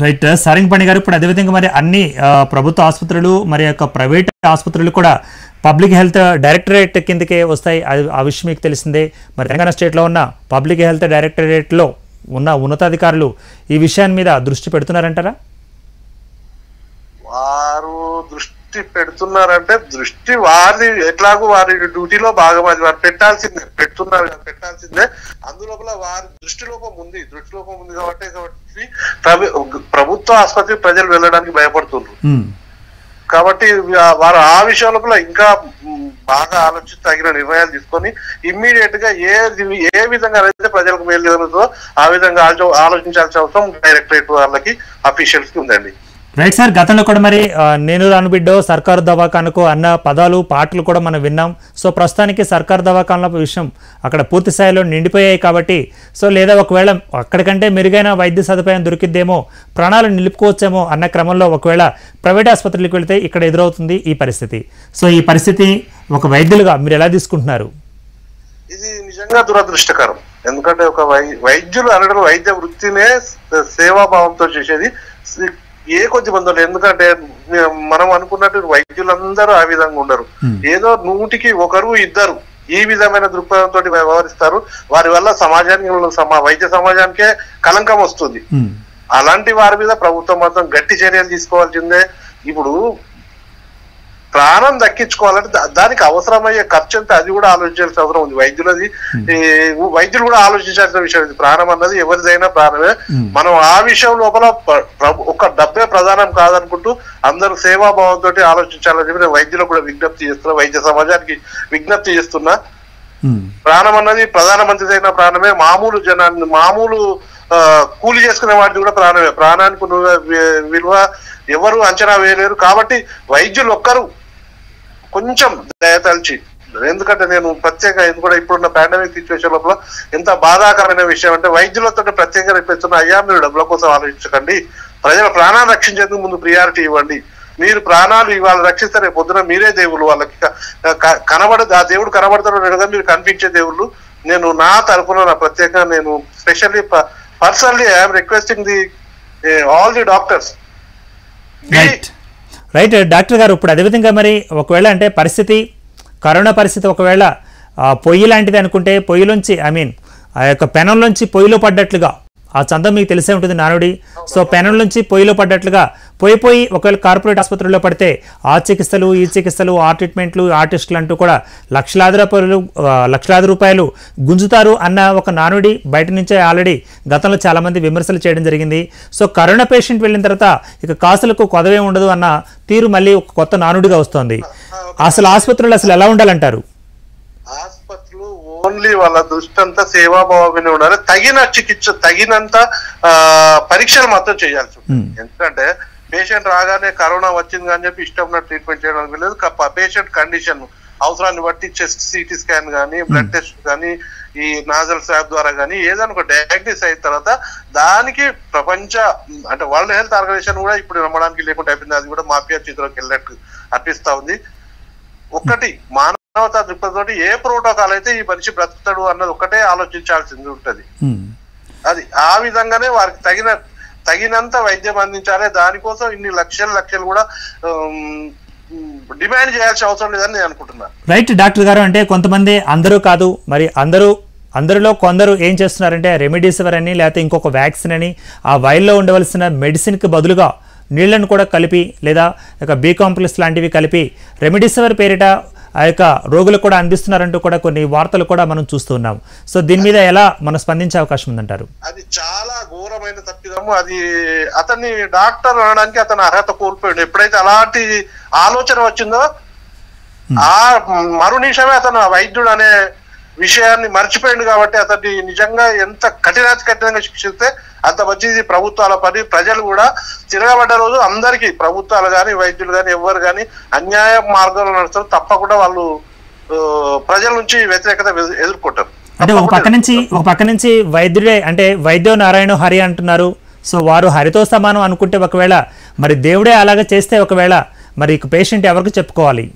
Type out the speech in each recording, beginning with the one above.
Right Sarangapani గారు ఇప్పుడు అదేవిధంగా మరి అన్ని ఆ, ప్రభుత్వ ఆసుపత్రులు మరి యొక్క ప్రైవేట్ ఆసుపత్రులు కూడా పబ్లిక్ హెల్త్ డైరెక్టరేట్ కిందకే వస్తాయి అది ఆ విషయం మీకు తెలిసిందే మరి తెలంగాణ స్టేట్లో ఉన్న పబ్లిక్ హెల్త్ డైరెక్టరేట్లో ఉన్న ఉన్నతాధికారులు ఈ విషయాన్ని మీద దృష్టి పెడుతున్నారంటారా వారు దృష్టి పెడుతున్నారంటే దృష్టి వారి ఎట్లాగో వారి డ్యూటీలో భాగం అది వారు పెట్టాల్సిందే పెడుతున్నారు కదా, పెట్టాల్సిందే అందులోపల వారి దృష్టి లోపం ఉంది దృష్టి లోపం ఉంది కాబట్టి కాబట్టి ప్రభు- ప్రభుత్వ ఆసుపత్రి ప్రజలు వెళ్ళడానికి భయపడుతున్నారు ఉమ్, కాబట్టి వా- వారు ఆ విషయం లోపల ఇంకా మ్, బాగా ఆలోచించి తగిన నిర్ణయాలు తీసుకొని ఇమ్మీడియట్ గా ఏ ఏ విధంగా అయితే ప్రజలకు మేలు జరుగుతుందో ఆ విధంగా ఆలో- ఆలోచించాల్సిన అవసరం డైరెక్టరేట్ వాళ్ళకి అఫీషియల్స్ కి ఉందండి రైట్ సార్ గతంలో కూడా మరి ఆ, నేను రాను బిడ్డో సర్కారు దవాఖానకు అన్న పదాలు పాటలు కూడా మనం విన్నాం సో ప్రస్తుతానికి సర్కారు దవాఖానల విషయం అక్కడ పూర్తి స్థాయిలో నిండిపోయాయి కాబట్టి సో లేదా ఒకవేళ అక్కడికంటే మెరుగైన వైద్య సదుపాయం దొరికిద్దేమో ప్రాణాలు నిలుపుకోవచ్చేమో అన్న క్రమంలో ఒకవేళ ప్రైవేట్ ఆసుపత్రులకు వెళితే ఇక్కడ ఎదురవుతుంది ఈ పరిస్థితి సో ఈ పరిస్థితి ఒక వైద్యులుగా మీరు ఎలా తీసుకుంటున్నారు ఇది నిజంగా దురదృష్టకరం ఎందుకంటే ఒక వై వైద్యులు అనడం వైద్య వృత్తినే స- సేవాభావంతో చేసేది సి- ఏ కొద్ది మంది ఉన్నారు. ఎందుకంటే మే- మనం అనుకున్నట్టు వైద్యులందరూ ఆ విధంగా ఉండరు ఏదో నూటికి ఒకరు ఇద్దరు ఈ విధమైన దృక్పథంతో వ్యవహరిస్తారు వారి వల్ల సమాజానికి సమా- వైద్య సమాజానికే కలంకం వస్తుంది ఉమ్, అలాంటి వారి మీద ప్రభుత్వం మాత్రం గట్టి చర్యలు తీసుకోవాల్సిందే ఇప్పుడు ప్రాణం దక్కించుకోవాలంటే దా- దానికి అవసరమయ్యే ఖర్చు ఎంత అది కూడా ఆలోచించాల్సిన అవసరం ఉంది వైద్యులది ఈ వైద్యులు కూడా ఆలోచించాల్సిన విషయం ఇది ప్రాణం అన్నది ఎవరిదైనా ప్రాణమే మనం ఆ విషయం లోపల ప్ర- ప్రభు- ఒక డబ్బే ప్రధానం కాదనుకుంటూ అందరూ సేవాభావంతో ఆలోచించాలని చెప్పి నేను వైద్యులకు కూడా విజ్ఞప్తి చేస్తున్నా వైద్య సమాజానికి విజ్ఞప్తి చేస్తున్నా ఉమ్, ప్రాణం అన్నది ప్రధానమంత్రిదైన ప్రాణమే మామూలు జనాన్ని మామూలు ఆ, కూలి చేసుకునే వాటిది కూడా ప్రాణమే ప్రాణానికి ఉన్న వి- విలువ ఎవరు అంచనా వేయలేరు కాబట్టి వైద్యులు ఒక్కరు కొంచెం దయతలిచి ఎందుకంటే నేను ప్రత్యేక ఇది కూడా ఇప్పుడున్న పాండమిక్ సిచ్యువేషన్ లోపల ఎంత బాధాకరమైన విషయం అంటే వైద్యులతో ప్రత్యేకంగా ఇప్పిస్తున్న అయ్యా మీరు డబ్బుల కోసం ఆలోచించకండి ప్రజల ప్రాణాలు రక్షించేందుకు ముందు ప్రియారిటీ ఇవ్వండి మీరు ప్రాణాలు ఇవాళ రక్షిస్తే రేపు పొద్దున మీరే దేవుళ్ళు వాళ్ళకి క- క- కనబడ ఆ దేవుడు కనబడతాడో లేదో మీరు కనిపించే దేవుళ్ళు నేను నా తరఫున నా ప్రత్యేకంగా నేను specially personally I'm requesting the all the doctors right right doctor గారు ఇప్పుడు అదేవిధంగా మరి ఒకవేళ అంటే పరిస్థితి కరోనా పరిస్థితి ఒకవేళ ఆ, పొయ్యి లాంటిది అనుకుంటే పొయ్యిలోంచి ఐ మీన్ ఆ యొక్క పెనంలోంచి పొయ్యిలో పడ్డట్లుగా ఆ చందం మీకు తెలిసే ఉంటుంది నానుడి సో పెనం నుంచి పొయ్యిలో పడ్డట్లుగా పోయి పోయి ఒకవేళ కార్పొరేట్ ఆసుపత్రుల్లో పడితే ఆ చికిత్సలు ఈ చికిత్సలు ఆ ట్రీట్మెంట్లు ఆ టెస్టులు అంటూ కూడా లక్షలాది రూపాయలు ఆ, లక్షలాది రూపాయలు గుంజుతారు అన్న ఒక నానుడి బయట నుంచే ఆల్రెడీ గతంలో చాలామంది విమర్శలు చేయడం జరిగింది సో కరోనా పేషెంట్ వెళ్ళిన తర్వాత ఇక కాసులకు కొదవే ఉండదు అన్న తీరు మళ్ళీ ఒక కొత్త నానుడిగా వస్తోంది అసలు ఆసుపత్రులు అసలు ఎలా ఉండాలంటారు ఆసుపత్రులు ఓన్లీ వాళ్ళ దృష్టి అంతా సేవాభావమే ఉండాలి తగిన చికిత్స తగినంత ఆ, పరీక్షలు మాత్రం చేయాల్సి ఉంటుంది ఎందుకంటే పేషెంట్ రాగానే కరోనా వచ్చింది అని చెప్పి ఇష్టం ఉన్న ట్రీట్మెంట్ చేయడానికి లేదు పేషెంట్ కండిషన్ అవసరాన్ని బట్టి చెస్ట్ సిటీ స్కాన్ కానీ బ్లడ్ టెస్ట్ కానీ ఈ నాజల్ స్వాబ్ ద్వారా కానీ ఏదైనా ఒక డయాగ్నోస్ అయిన తర్వాత దానికి ప్రపంచ అంటే వరల్డ్ హెల్త్ ఆర్గనైజేషన్ కూడా ఇప్పుడు నమ్మడానికి లేకుండా అయిపోయింది అది కూడా మాఫియా చిత్రంకి వెళ్ళినట్టు అనిపిస్తా ఉంది ఒక్కటి మానవతా దృక్పథంతో ఏ ప్రోటోకాల్ అయితే ఈ మనిషి బ్రతుకుతాడు అన్నది ఒక్కటే ఆలోచించాల్సింది ఉంటది ఉమ్. అది ఆ విధంగానే వారికి తగిన తగినంత వైద్యం అందించాలి దానికోసం ఇన్ని లక్షల లక్షలు కూడా ఉమ్, డిమాండ్ చేయాల్సిన అవసరం లేదని నేను అనుకుంటున్నా రైట్ డాక్టర్ గారు అంటే కొంతమంది అందరూ కాదు మరి అందరూ అందరిలో కొందరు ఏం చేస్తున్నారంటే రెమెడీసివర్ అని లేకపోతే ఇంకొక వ్యాక్సిన్ అని ఆ వైల్లో ఉండవలసిన మెడిసిన్కి బదులుగా నీళ్లను కూడా కలిపి లేదా ఇక బీ కాంప్లెక్స్ లాంటివి కలిపి రెమెడీసివర్ పేరిట ఆ యొక్క రోగులకు కూడా అందిస్తున్నారంటూ కూడా కొన్ని వార్తలు కూడా మనం చూస్తున్నాం సో దీని మీద ఎలా మనం స్పందించే అవకాశం ఉందంటారు అది చాలా ఘోరమైన తప్పిదము అది అతన్ని డాక్టర్ అనడానికి అతను అర్హత కోల్పోయాడు ఎప్పుడైతే అలాంటి ఆలోచన వచ్చిందో ఆ మరు నిమిషమే అతను ఆ వైద్యుడు అనే విషయాన్ని మర్చిపోయింది కాబట్టి అతన్ని నిజంగా ఎంత కఠినాతి కఠినంగా శిక్షిస్తే అంత మంచిది ప్రభుత్వాల పని ప్రజలు కూడా తిరగబడ్డ రోజు అందరికీ ప్రభుత్వాలు కానీ వైద్యులు కానీ ఎవరు కానీ అన్యాయ మార్గంలో నడుస్తారు తప్పకుండా వాళ్ళు ఆ, ప్రజల నుంచి వ్యతిరేకత ఎదు- ఎదుర్కొంటారు అంటే ఒక పక్క నుంచి ఒక పక్క నుంచి వైద్యుడే అంటే వైద్యో నారాయణ హరి అంటున్నారు సో వారు హరితో సమానం అనుకుంటే ఒకవేళ మరి దేవుడే అలాగే చేస్తే ఒకవేళ మరి ఇక పేషెంట్ ఎవరికి చెప్పుకోవాలి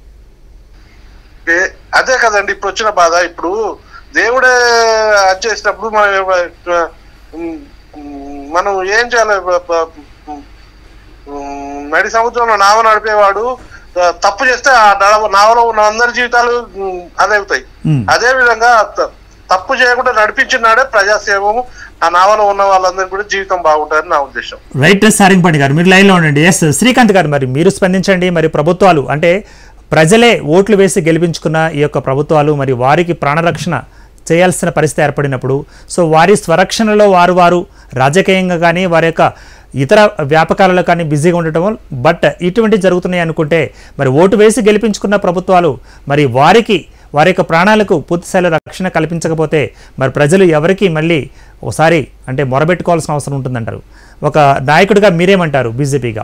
ఏ- అదే కదండి ఇప్పుడు వచ్చిన బాధ ఇప్పుడు దేవుడే అది చేసినప్పుడు మనం ఎవ- ఉమ్, ఉమ్, మనం ఏం చేయాలి బ- బ- ఉమ్, నడి సముద్రంలో నావ నడిపేవాడు ఆ, తప్పు చేస్తే ఆ నడవ నావలో ఉన్న అందరి జీవితాలు ఉమ్, అదే అవుతాయి ఉమ్. అదే విధంగా త- తప్పు చేయకుండా నడిపించినాడే ప్రజాసేవము ఆ నావలో ఉన్న వాళ్ళందరికీ కూడా జీవితం బాగుంటుందని నా ఉద్దేశం రైట్ సారింపండి గారు మీరు లైన్లో ఉండండి ఎస్ శ్రీకాంత్ గారు మరి మీరు స్పందించండి మరి ప్రభుత్వాలు అంటే ప్రజలే ఓట్లు వేసి గెలిపించుకున్న ఈ యొక్క ప్రభుత్వాలు మరి వారికి ప్రాణరక్షణ చేయాల్సిన పరిస్థితి ఏర్పడినప్పుడు సో వారి స్వరక్షణలో వారు వారు రాజకీయంగా కానీ వారి యొక్క ఇతర వ్యాపకాలలో కానీ బిజీగా ఉండటం బట్ ఇటువంటి జరుగుతున్నాయి అనుకుంటే మరి ఓటు వేసి గెలిపించుకున్న ప్రభుత్వాలు మరి వారికి వారి యొక్క ప్రాణాలకు పూర్తిస్థాయిలో రక్షణ కల్పించకపోతే మరి ప్రజలు ఎవరికి మళ్ళీ ఒకసారి అంటే మొరబెట్టుకోవాల్సిన అవసరం ఉంటుందంటారు ఒక నాయకుడిగా మీరేమంటారు బీజేపీగా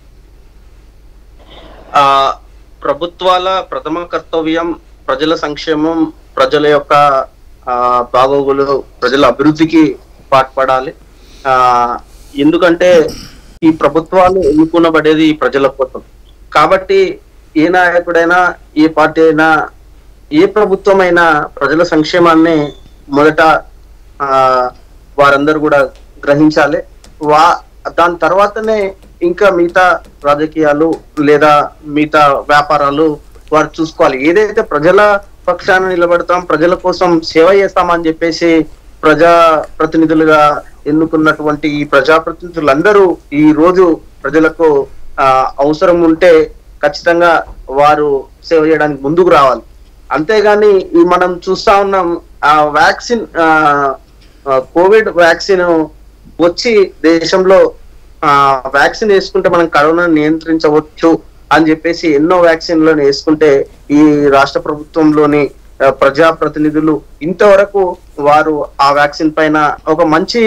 ఆ ప్రభుత్వాల ప్రథమ కర్తవ్యం ప్రజల సంక్షేమం ప్రజల యొక్క ఆ, బాగోగులు ప్రజల అభివృద్ధికి పాటుపడాలి ఆ ఎందుకంటే ఈ ప్రభుత్వాలు ఎన్నుకునబడేది ఈ ప్రజల కోసం కాబట్టి ఏ నాయకుడైనా ఏ పార్టీ అయినా ఏ ప్రభుత్వం అయినా ప్రజల సంక్షేమాన్ని మొదట ఆ వారందరూ కూడా గ్రహించాలి వా దాని తర్వాతనే ఇంకా మిగతా రాజకీయాలు లేదా మిగతా వ్యాపారాలు వారు చూసుకోవాలి ఏదైతే ప్రజల పక్షాన నిలబడతాం ప్రజల కోసం సేవ చేస్తామని చెప్పేసి ప్రజా ప్రతినిధులుగా ఎన్నుకున్నటువంటి ఈ ప్రజాప్రతినిధులందరూ ఈ రోజు ప్రజలకు ఆ అవసరం ఉంటే ఖచ్చితంగా వారు సేవ చేయడానికి ముందుకు రావాలి అంతేగాని ఈ మనం చూస్తా ఉన్నాం ఆ వ్యాక్సిన్ ఆ ఆ, కోవిడ్ వ్యాక్సిన్ వచ్చి దేశంలో ఆ వ్యాక్సిన్ వేసుకుంటే మనం కరోనా నియంత్రించవచ్చు అని చెప్పేసి ఎన్నో వ్యాక్సిన్లను వేసుకుంటే ఈ రాష్ట్ర ప్రభుత్వంలోని ఆ, ప్రజాప్రతినిధులు ఇంతవరకు వారు ఆ వ్యాక్సిన్ పైన ఒక మంచి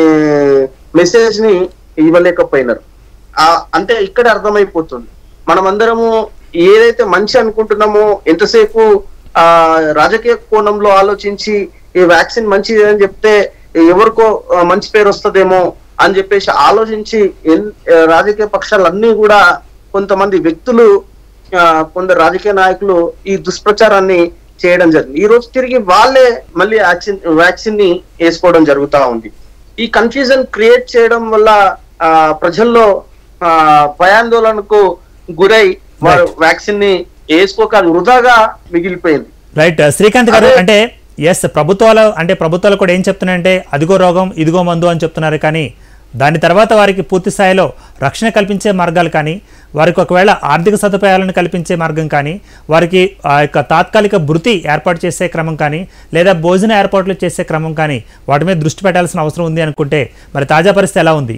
మెసేజ్ ని ఇవ్వలేకపోయినారు ఆ అంటే ఇక్కడ అర్థమైపోతుంది మనమందరము ఏదైతే మంచి అనుకుంటున్నామో ఎంతసేపు ఆ రాజకీయ కోణంలో ఆలోచించి ఈ వ్యాక్సిన్ మంచిది అని చెప్తే ఎవరికో ఆ, మంచి పేరు వస్తుందేమో అని చెప్పేసి ఆలోచించి ఎన్- ఆ, రాజకీయ పక్షాలన్నీ కూడా కొంతమంది వ్యక్తులు ఆ, కొందరు రాజకీయ నాయకులు ఈ దుష్ప్రచారాన్ని చేయడం జరిగింది ఈ రోజు తిరిగి వాళ్ళే మళ్ళీ వ్యాక్సిన్ వ్యాక్సిన్ ని వేసుకోవడం జరుగుతా ఉంది ఈ కన్ఫ్యూజన్ క్రియేట్ చేయడం వల్ల ఆ, ప్రజల్లో ఆ, భయాందోళనకు గురై వారు వ్యాక్సిన్ ని వేసుకోక వృధాగా మిగిలిపోయింది రైట్ శ్రీకాంత్ గారు అదే- అంటే ఎస్ ప్రభుత్వాలు అంటే ప్రభుత్వాలు కూడా ఏం చెప్తున్నాయంటే అదిగో రోగం ఇదిగో మందు అని చెప్తున్నారు కానీ దాని తర్వాత వారికి పూర్తి స్థాయిలో రక్షణ కల్పించే మార్గాలు కానీ వారికి ఒకవేళ ఆర్థిక సదుపాయాలను కల్పించే మార్గం కానీ వారికి ఆ యొక్క తాత్కాలిక భృతి ఏర్పాటు చేసే క్రమం కానీ లేదా భోజన ఏర్పాట్లు చేసే క్రమం కానీ వాటి మీద దృష్టి పెట్టాల్సిన అవసరం ఉంది అనుకుంటే మరి తాజా పరిస్థితి ఎలా ఉంది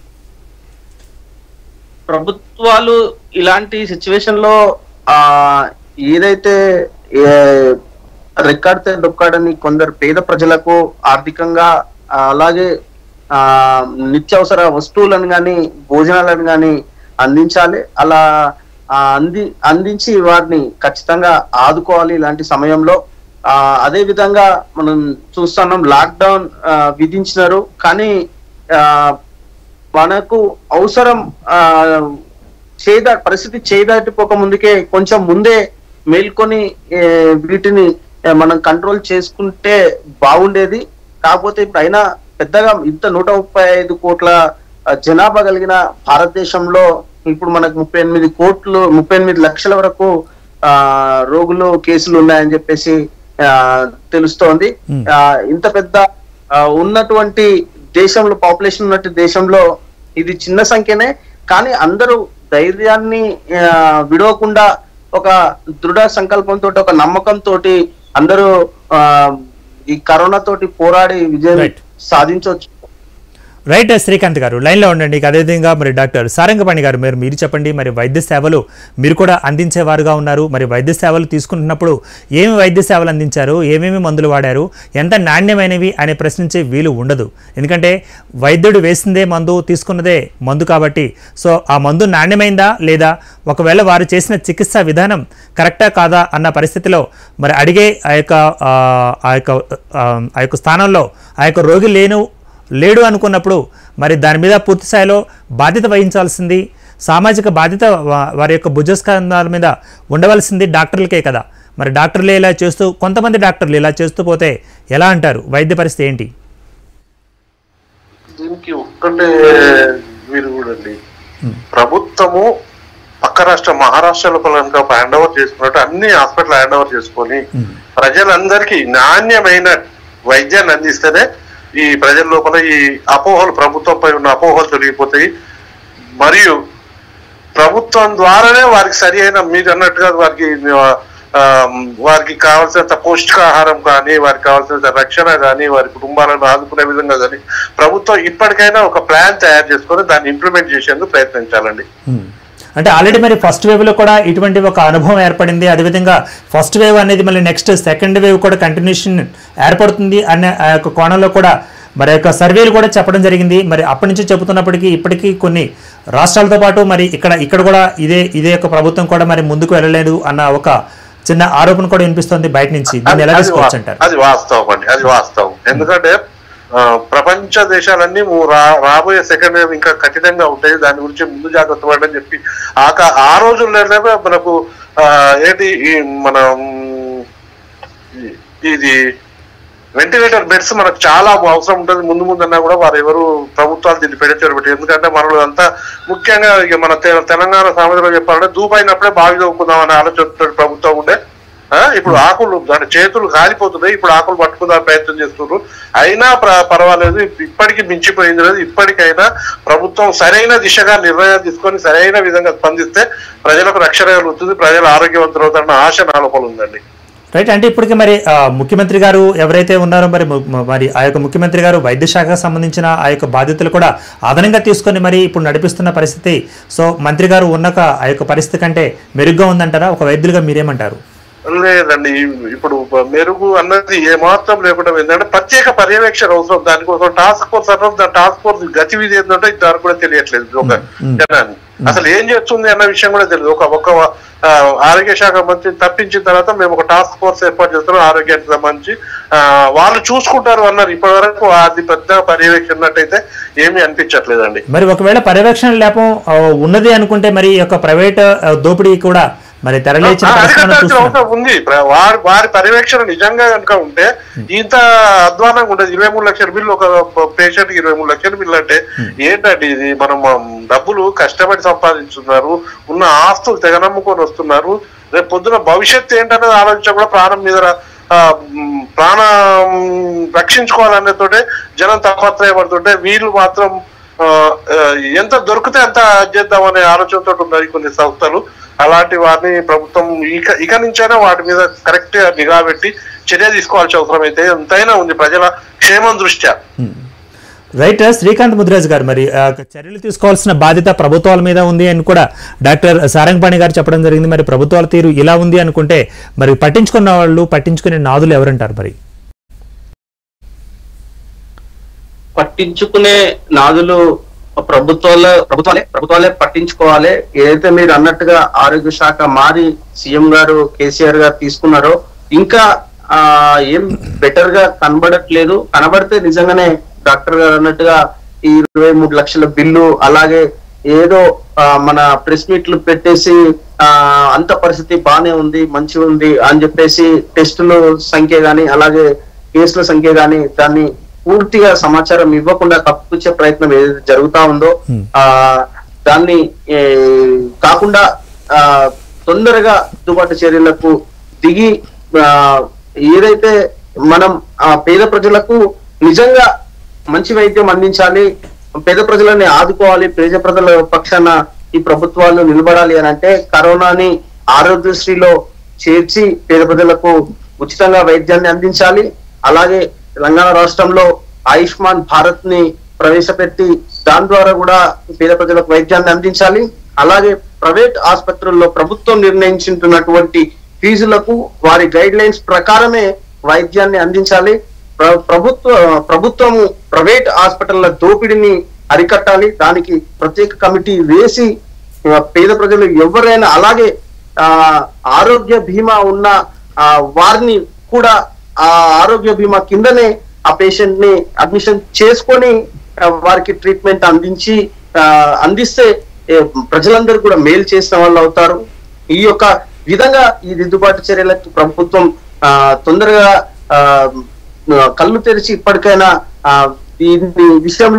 ప్రభుత్వాలు ఇలాంటి సిచ్యువేషన్ లో ఆ ఏదైతే ఏ, రెక్కాడితే డొక్కాడని కొందరు పేద ప్రజలకు ఆర్థికంగా ఆ, అలాగే ఆ నిత్యావసర వస్తువులను కానీ భోజనాలను కానీ అందించాలి అలా ఆ, అంది అందించి వారిని ఖచ్చితంగా ఆదుకోవాలి ఇలాంటి సమయంలో ఆ అదే విధంగా మనం చూస్తున్నాం లాక్డౌన్ ఆ, విధించినారు కానీ ఆ మనకు అవసరం ఆ చేదా పరిస్థితి చేదాటిపోక ముందుకే కొంచెం ముందే మేల్కొని ఏ, వీటిని ఏ, మనం కంట్రోల్ చేసుకుంటే బాగుండేది కాకపోతే ఇప్పుడు అయినా పెద్దగా ఇంత నూట ముప్పై ఐదు కోట్ల ఆ, జనాభా కలిగిన భారతదేశంలో ఇప్పుడు మనకు ముప్పై ఎనిమిది కోట్లు ముప్పై ఎనిమిది లక్షల వరకు ఆ రోగులు కేసులు ఉన్నాయని చెప్పేసి ఆ తెలుస్తోంది Hmm. ఆ, ఇంత పెద్ద ఆ, ఉన్నటువంటి దేశంలో పాపులేషన్ ఉన్నటువంటి దేశంలో ఇది చిన్న సంఖ్యనే కానీ అందరూ ధైర్యాన్ని ఆ, విడవకుండా ఒక దృఢ సంకల్పంతో ఒక నమ్మకంతో అందరూ ఆ, ఈ కరోనా తోటి పోరాడి విజయం Right. సాధించవచ్చు రైట్ శ్రీకాంత్ గారు లైన్లో ఉండండి ఇక అదేవిధంగా మరి డాక్టర్ సారంగపాణి గారు మీరు మీరు చెప్పండి మరి వైద్య సేవలు మీరు కూడా అందించేవారుగా ఉన్నారు మరి వైద్య సేవలు తీసుకుంటున్నప్పుడు ఏమి వైద్య సేవలు అందించారు ఏమేమి మందులు వాడారు ఎంత నాణ్యమైనవి అనే ప్రశ్నించే వీలు ఉండదు ఎందుకంటే వైద్యుడు వేసిందే మందు తీసుకున్నదే మందు కాబట్టి సో ఆ మందు నాణ్యమైందా లేదా ఒకవేళ వారు చేసిన చికిత్సా విధానం కరెక్టా కాదా అన్న పరిస్థితిలో మరి అడిగే ఆ యొక్క ఆ, ఆ యొక్క ఆ, ఆ యొక్క స్థానంలో ఆ యొక్క రోగి లేను లేడు అనుకున్నప్పుడు మరి దాని మీద పూర్తి స్థాయిలో బాధ్యత వహించాల్సింది సామాజిక బాధ్యత వా- వారి యొక్క భుజస్కంధాల మీద ఉండవలసింది డాక్టర్లకే కదా మరి డాక్టర్లే ఇలా చేస్తూ కొంతమంది డాక్టర్లు ఇలా చేస్తూ పోతే ఎలా అంటారు వైద్య పరిస్థితి ఏంటి దీనికి ఒక్క అంటే వీరు చూడండి ప్రభుత్వము పక్క రాష్ట్ర మహారాష్ట్ర లోపల కనుక హ్యాండ్ ఓవర్ చేసుకున్నట్టు అన్ని హాస్పిటల్ హ్యాండ్ ఓవర్ చేసుకొని ప్రజలందరికీ నాణ్యమైన వైద్యాన్ని అందిస్తేనే ఈ ప్రజల లోపల ఈ అపోహలు ప్రభుత్వంపై ఉన్న అపోహలు తొలగిపోతాయి మరియు ప్రభుత్వం ద్వారానే వారికి సరి అయిన మీరు అన్నట్టుగా వారికి ఆ, వారికి కావాల్సినంత పౌష్టికాహారం కానీ వారికి కావాల్సినంత రక్షణ కానీ వారి కుటుంబాలను ఆదుకునే విధంగా కానీ ప్రభుత్వం ఇప్పటికైనా ఒక ప్లాన్ తయారు చేసుకొని దాన్ని ఇంప్లిమెంట్ చేసేందుకు ప్రయత్నించాలండి మ్మ్. అంటే ఆల్రెడీ మరి ఫస్ట్ వేవ్ లో కూడా ఇటువంటి ఒక అనుభవం ఏర్పడింది అదేవిధంగా ఫస్ట్ వేవ్ అనేది మళ్ళీ నెక్స్ట్ సెకండ్ వేవ్ కూడా కంటిన్యూషన్ ఏర్పడుతుంది అనే ఆ యొక్క కోణంలో కూడా మరి యొక్క సర్వేలు కూడా చెప్పడం జరిగింది మరి అప్పటి నుంచి చెబుతున్నప్పటికీ ఇప్పటికీ కొన్ని రాష్ట్రాలతో పాటు మరి ఇక్కడ ఇక్కడ కూడా ఇదే ఇదే యొక్క ప్రభుత్వం కూడా మరి ముందుకు వెళ్ళలేదు అన్న ఒక చిన్న ఆరోపణ కూడా వినిపిస్తుంది బయట నుంచి దీన్ని ఎలా అది తీసుకోవచ్చు వా- అంటారు అది వాస్తవం అండి అది వాస్తవం ఎందుకంటే ఆ, ప్రపంచ దేశాలన్నీ ము- రా- రాబోయే సెకండ్ వేవ్ ఇంకా కఠినంగా ఉంటాయి దాని గురించి ముందు జాగ్రత్త పడని చెప్పి ఆ కా- ఆ రోజుల్లోనే మనకు ఆ, ఏంటి ఈ మన మ్, ఈ- ఇది వెంటిలేటర్ బెడ్స్ మనకు చాలా అవసరం ఉంటుంది ముందు ముందన్నా కూడా వారు ఎవరు ప్రభుత్వాలు దీన్ని పెడతారు పెట్టి ఎందుకంటే మనలో అంతా ముఖ్యంగా ఇక మన తె- తెలంగాణ సామెతలో చెప్పాలంటే దూపైనప్పుడే బావి చదువుకుందాం అనే ఆలోచన ప్రభుత్వం ఉండే ఆ, ఇప్పుడు ఆకులు దాని చేతులు కాలిపోతున్నాయి ఇప్పుడు ఆకులు పట్టుకుందాం ప్రయత్నం చేస్తున్నారు అయినా ప్ర- పర్వాలేదు ఇప్పటికి మించిపోయింది లేదు ఇప్పటికైనా ప్రభుత్వం సరైన దిశగా నిర్ణయాలు తీసుకొని సరైన విధంగా స్పందిస్తే ప్రజలకు రక్షణ కలుగుతుంది ప్రజలు ఆరోగ్యవంతులు అవుతారన్న ఆశ నా లోపల ఉందండి రైట్ అంటే ఇప్పటికి మరి ఆ, ముఖ్యమంత్రి గారు ఎవరైతే ఉన్నారో మరి ము- మ- మరి ఆ యొక్క ముఖ్యమంత్రి గారు వైద్య శాఖకు సంబంధించిన ఆ యొక్క బాధ్యతలు కూడా అదనంగా తీసుకొని మరి ఇప్పుడు నడిపిస్తున్న పరిస్థితి సో మంత్రి గారు ఉన్నాక ఆ యొక్క పరిస్థితి కంటే మెరుగ్గా ఉందంటారా ఒక వైద్యులుగా మీరేమంటారు లేదండి ఈ- ఇప్పుడు మెరుగు అన్నది ఏమాత్రం లేకుండా ఏంటంటే ప్రత్యేక పర్యవేక్షణ అవసరం దానికోసం టాస్క్ ఫోర్స్ అన్నది దాని టాస్క్ ఫోర్స్ గతివిధి ఏంటంటే ఇంతవరకు కూడా తెలియట్లేదు ఒక జనాన్ని అసలు ఏం చేస్తుంది అన్న విషయం కూడా తెలియదు ఒక ఒక ఆ, ఆరోగ్య శాఖ మంత్రిని తప్పించిన తర్వాత మేము ఒక టాస్క్ ఫోర్స్ ఏర్పాటు చేస్తున్నాం ఆరోగ్యానికి సంబంధించి ఆ, వాళ్ళు చూసుకుంటారు అన్నారు ఇప్పటి వరకు అది పెద్ద పర్యవేక్షణ ఉన్నట్టయితే ఏమీ అనిపించట్లేదండి మరి ఒకవేళ పర్యవేక్షణ లేపం ఆ, ఉన్నది అనుకుంటే మరి ఈ యొక్క ప్రైవేట్ ఆ, దోపిడీ కూడా మరి తెరలేచిన ఆ, పరిస్థితి మనం అరికట్టాల్సిన చూస్తున్నాం అవసరం ఉంది ప్ర- వారి వారి పర్యవేక్షణ నిజంగా కనుక ఉంటే ఇంత అధ్వానంగా ఉండదు ఇరవై మూడు లక్షల బిల్లు ఒక పేషెంట్ కి ఇరవై మూడు లక్షల బిల్లు అంటే ఏంటండి ఇది మనం ఉమ్, డబ్బులు కష్టపడి సంపాదించుతున్నారు ఉన్న ఆస్తులు తెగనమ్ముకొని వస్తున్నారు రేపు పొద్దున భవిష్యత్తు ఏంటనేది ఆలోచించడం కూడా ప్రాణం మీద రా- ఆ, ఉమ్, ప్రాణం రక్షించుకోవాలనేతోటే జనం తాపత్రయపడుతుంటే వీళ్ళు మాత్రం ఆ, ఆ, ఎంత దొరికితే అంత చేద్దామనే ఆలోచనతో ఉన్నాయి కొన్ని సంస్థలు అలాంటి వారిని ప్రభుత్వం ఇక ఇక నుంచైనా వాటి మీద కరెక్ట్ గా నిఘా పెట్టి చర్య తీసుకోవాల్సిన అవసరం అయితే ఎంతైనా ఉంది ప్రజల క్షేమం దృష్ట్యా రైట్ శ్రీకాంత్ ముద్రాజ్ గారు మరి ఆ, చర్యలు తీసుకోవాల్సిన బాధ్యత ప్రభుత్వాల మీద ఉంది అని కూడా డాక్టర్ సారంగపాణి గారు చెప్పడం జరిగింది మరి ప్రభుత్వాల తీరు ఇలా ఉంది అనుకుంటే మరి పట్టించుకున్న వాళ్ళు పట్టించుకునే నాదులు ఎవరంటారు మరి పట్టించుకునే నాదులు ప్రభుత్వాల ప్రభుత్వాలే ప్రభుత్వాలే పట్టించుకోవాలి ఏదైతే మీరు అన్నట్టుగా ఆరోగ్య శాఖ మారి సీఎం గారు కేసీఆర్ గారు తీసుకున్నారో ఇంకా ఆ ఏం బెటర్ గా కనబడట్లేదు కనబడితే నిజంగానే డాక్టర్ గారు అన్నట్టుగా ఈ ఇరవై మూడు లక్షల బిల్లు అలాగే ఏదో ఆ, మన ప్రెస్ మీట్లు పెట్టేసి ఆ అంత పరిస్థితి బానే ఉంది మంచి ఉంది అని చెప్పేసి టెస్టుల సంఖ్య గాని అలాగే కేసుల సంఖ్య గాని దాన్ని పూర్తిగా సమాచారం ఇవ్వకుండా కప్పుచ్చే ప్రయత్నం ఏదైతే జరుగుతా ఉందో ఆ దాన్ని ఏ, కాకుండా ఆ తొందరగా దిద్దుబాటు చర్యలకు దిగి ఆ, ఏదైతే మనం ఆ పేద ప్రజలకు నిజంగా మంచి వైద్యం అందించాలి పేద ప్రజలని ఆదుకోవాలి పేద ప్రజల పక్షాన ఈ ప్రభుత్వాలు నిలబడాలి అని అంటే కరోనాని ఆరోగ్యశ్రీలో చేర్చి పేద ప్రజలకు ఉచితంగా వైద్యాన్ని అందించాలి అలాగే తెలంగాణ రాష్ట్రంలో ఆయుష్మాన్ భారత్ ని ప్రవేశపెట్టి దాని ద్వారా కూడా పేద ప్రజలకు వైద్యాన్ని అందించాలి అలాగే ప్రైవేట్ ఆసుపత్రుల్లో ప్రభుత్వం నిర్ణయించుతున్నటువంటి ఫీజులకు వారి గైడ్ లైన్స్ ప్రకారమే వైద్యాన్ని అందించాలి ప్ర- ప్రభుత్వ ప్రభుత్వము ప్రైవేట్ హాస్పిటల్ల దోపిడీని అరికట్టాలి దానికి ప్రత్యేక కమిటీ వేసి ఆ, పేద ప్రజలు ఎవరైనా అలాగే ఆ ఆరోగ్య బీమా ఉన్న ఆ వారిని కూడా ఆ ఆరోగ్య బీమా కిందనే ఆ పేషెంట్ ని అడ్మిషన్ చేసుకొని ఆ, వారికి ట్రీట్మెంట్ అందించి ఆ, అందిస్తే ఏ, ప్రజలందరూ కూడా మేలు చేసిన వాళ్ళు అవుతారు ఈ యొక్క విధంగా ఈ దిద్దుబాటు చర్యలకు ప్రభుత్వం ఆ, తొందరగా ఆ, కళ్ళు తెరిచి ఇప్పటికైనా ఆ, దీని విషయంలో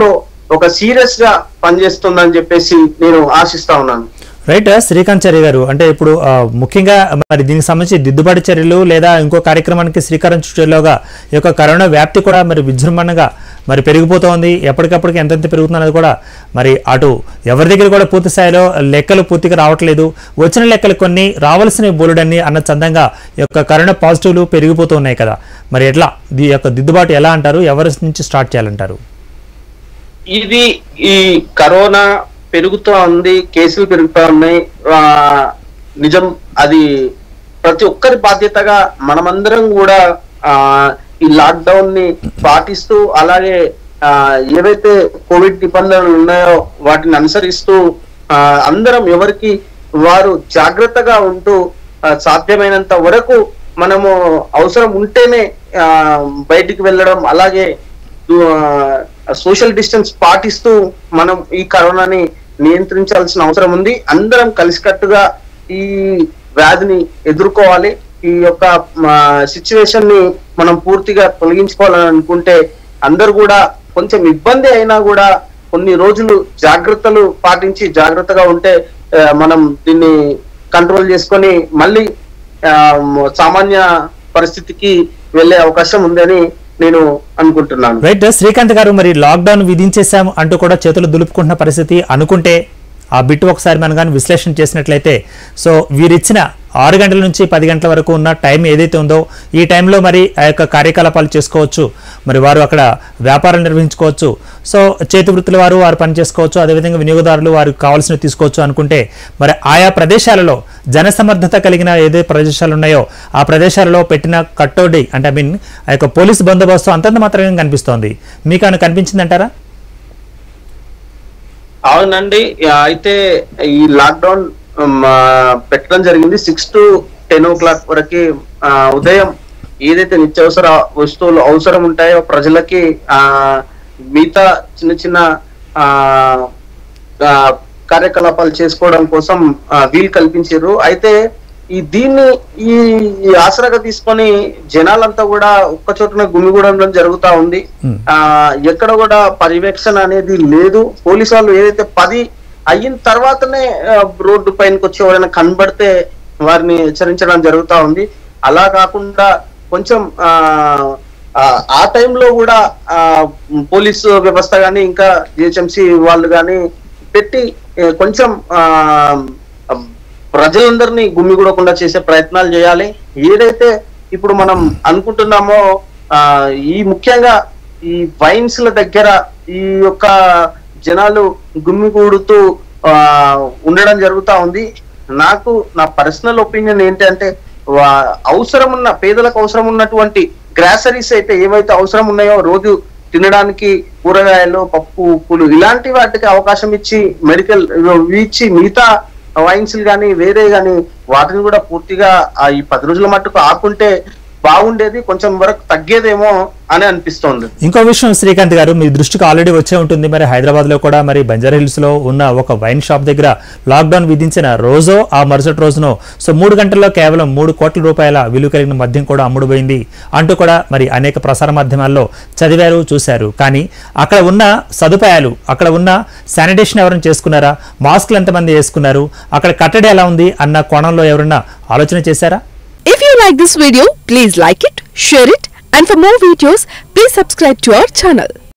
ఒక సీరియస్ గా పనిచేస్తుందని చెప్పేసి నేను ఆశిస్తా ఉన్నాను రైట్ శ్రీకాంత్ చర్య గారు అంటే ఇప్పుడు ఆ, ముఖ్యంగా మరి దీనికి సంబంధించి దిద్దుబాటు చర్యలు లేదా ఇంకో కార్యక్రమానికి శ్రీకారం చుట్టేలోగా ఈ యొక్క కరోనా వ్యాప్తి కూడా మరి విజృంభణగా మరి పెరిగిపోతోంది ఎప్పటికప్పటికి ఎంతెంత పెరుగుతున్నది కూడా మరి అటు ఎవరి దగ్గర కూడా పూర్తి స్థాయిలో లెక్కలు పూర్తిగా రావట్లేదు వచ్చిన లెక్కలు కొన్ని రావాల్సిన బోలుడన్ని అన్న చందంగా ఈ యొక్క కరోనా పాజిటివ్లు పెరిగిపోతూ ఉన్నాయి కదా మరి ఎట్లా ఈ యొక్క దిద్దుబాటు ఎలా అంటారు ఎవరి నుంచి స్టార్ట్ చేయాలంటారు ఇది ఈ కరోనా పెరుగుతూ ఉంది కేసులు పెరుగుతూ ఉన్నాయి ఆ, నిజం అది ప్రతి ఒక్కరి బాధ్యతగా మనమందరం కూడా ఆ ఈ లాక్డౌన్ ని పాటిస్తూ అలాగే ఆ ఏవైతే కోవిడ్ నిబంధనలు ఉన్నాయో వాటిని అనుసరిస్తూ ఆ అందరం ఎవరికి వారు జాగ్రత్తగా ఉంటూ ఆ, సాధ్యమైనంత వరకు మనము అవసరం ఉంటేనే ఆ బయటికి వెళ్ళడం అలాగే సోషల్ డిస్టెన్స్ పాటిస్తూ మనం ఈ కరోనాని నియంత్రించాల్సిన అవసరం ఉంది అందరం కలిసికట్టుగా ఈ వ్యాధిని ఎదుర్కోవాలి ఈ యొక్క సిచ్యువేషన్ ని మనం పూర్తిగా తొలగించుకోవాలని అనుకుంటే అందరు కూడా కొంచెం ఇబ్బంది అయినా కూడా కొన్ని రోజులు జాగ్రత్తలు పాటించి జాగ్రత్తగా ఉంటే ఆ, మనం దీన్ని కంట్రోల్ చేసుకొని మళ్ళీ ఆ, సామాన్య పరిస్థితికి వెళ్ళే అవకాశం ఉందని నేను అనుకుంటున్నాను రైట్ శ్రీకాంత్ గారు మరి లాక్డౌన్ విధించేశాం అంటూ కూడా చేతులు దులుపుకుంటున్న పరిస్థితి అనుకుంటే ఆ బిట్ ఒకసారి మనం కానీ విశ్లేషణ చేసినట్లయితే సో వీరిచ్చిన ఆరు గంటల నుంచి పది గంటల వరకు ఉన్న టైం ఏదైతే ఉందో ఈ టైంలో మరి ఆ యొక్క కార్యకలాపాలు చేసుకోవచ్చు మరి వారు అక్కడ వ్యాపారం నిర్వహించుకోవచ్చు సో చేతి వృత్తుల వారు వారు పని చేసుకోవచ్చు అదేవిధంగా వినియోగదారులు వారికి కావాల్సినవి తీసుకోవచ్చు అనుకుంటే మరి ఆయా ప్రదేశాలలో జనసమర్థత కలిగిన ఏదైతే ప్రదేశాలు ఉన్నాయో ఆ ప్రదేశాలలో పెట్టిన కట్టోడి అంటే ఐ మీన్ ఆ యొక్క పోలీస్ బందోబస్తు అంతంత మాత్రమే కనిపిస్తోంది మీకు ఏమైనా కనిపించిందంటారా అవునండి ఆ, అయితే ఈ లాక్డౌన్ పెట్టడం జరిగింది six to ten o'clock వరకు ఆ, ఉదయం ఏదైతే నిత్యావసర వస్తువులు అవసరం ఉంటాయో ప్రజలకి ఆ మిగతా చిన్న చిన్న ఆ ఆ, కార్యకలాపాలు చేసుకోవడం కోసం ఆ, వీలు కల్పించారు అయితే ఈ దీన్ని ఈ ఈ ఆసరాగా తీసుకొని జనాలంతా కూడా ఒక్క చోటున గుమిగూడడం జరుగుతా ఉంది Hmm. ఆ ఎక్కడ కూడా పర్యవేక్షణ అనేది లేదు పోలీసు వాళ్ళు ఏదైతే పది అయిన తర్వాతనే ఆ, రోడ్డు పైనకి వచ్చి ఎవరైనా కనబడితే వారిని హెచ్చరించడం జరుగుతా ఉంది అలా కాకుండా కొంచెం ఆ ఆ, ఆ టైంలో కూడా ఆ పోలీసు వ్యవస్థ గాని ఇంకా జిహెచ్ఎంసి వాళ్ళు గాని పెట్టి ఏ, కొంచెం ఆ ప్రజలందరినీ గుమ్మిగూడకుండా చేసే ప్రయత్నాలు చేయాలి ఏదైతే ఇప్పుడు మనం అనుకుంటున్నామో ఆ ఈ ముఖ్యంగా ఈ వైన్స్ ల దగ్గర ఈ యొక్క జనాలు గుమ్మిగూడుతూ ఆ ఉండడం జరుగుతా ఉంది నాకు నా పర్సనల్ ఒపీనియన్ ఏంటంటే వా- అవసరం ఉన్న పేదలకు అవసరం ఉన్నటువంటి గ్రాసరీస్ అయితే ఏవైతే అవసరం ఉన్నాయో రోజు తినడానికి కూరగాయలు పప్పు ఉప్పులు ఇలాంటి వాటికి అవకాశం ఇచ్చి మెడికల్ ఇచ్చి మిగతా వైన్స్ కానీ వేరే కానీ వాటిని కూడా పూర్తిగా ఆ ఈ పది రోజుల మట్టుకు ఆకుంటే బాగుండేది కొంచెం వరకు తగ్గేదేమో అని అనిపిస్తోంది ఇంకో విషయం శ్రీకాంత్ గారు మీ దృష్టికి ఆల్రెడీ వచ్చే ఉంటుంది మరి హైదరాబాద్ లో కూడా మరి బంజారా హిల్స్ లో ఉన్న ఒక వైన్ షాప్ దగ్గర లాక్డౌన్ విధించిన రోజో ఆ మరుసటి రోజునో సో మూడు గంటల్లో కేవలం మూడు కోట్ల రూపాయల విలువ కలిగిన మద్యం కూడా అమ్ముడుపోయింది అంటూ కూడా మరి అనేక ప్రసార మాధ్యమాల్లో చదివారు చూశారు కానీ అక్కడ ఉన్న సదుపాయాలు అక్కడ ఉన్న శానిటేషన్ ఎవరైనా చేసుకున్నారా మాస్కులు ఎంతమంది వేసుకున్నారు అక్కడ కట్టడి ఎలా ఉంది అన్న కోణంలో ఎవరన్నా ఆలోచన చేశారా If you like this video, please like it, share it, and for more videos, please subscribe to our channel.